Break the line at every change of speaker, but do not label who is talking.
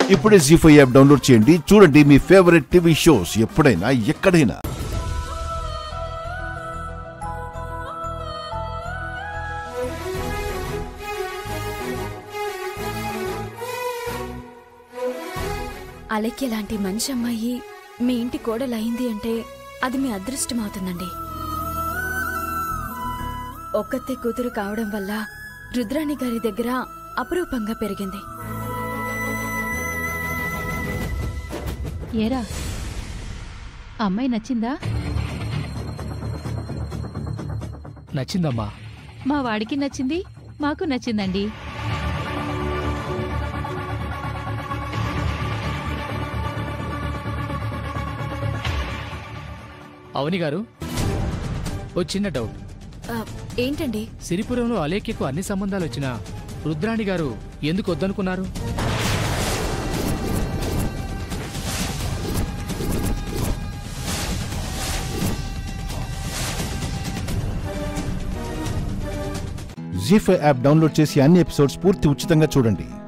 ఇప్పుడే G five app download చేయండి చూడండి మీ ఫేవరెట్ టీవీ షోస్ ఎప్పుడైనా ఎక్కడైనా
అలెక్య లాంటి మంచి అమ్మాయి మీ ఇంటి కోడలైంది అంటే అది మీ అదృష్టం అవుతుందండి ఒక్కతే కూతురు కావడం వల్ల రుద్రాణి గారి దగ్గర అపురూపంగా పెరిగింది
ఏరా అమ్మాయి నచ్చిందా
నచ్చిందమ్మా
మా వాడికి నచ్చింది మాకు నచ్చిందండి
అవని గారు ఓ చిన్న డౌట్
ఆ, ఏంటండి
సిరిపురంలో అలేఖ్యకు అన్ని సంబంధాలు వచ్చినా రుద్రాణి గారు ఎందుకు వద్దనుకున్నారు
జీ ఫైవ్ యాప్ డౌన్లోడ్ చేసి అన్ని ఎపిసోడ్స్ పూర్తి ఉచితంగా చూడండి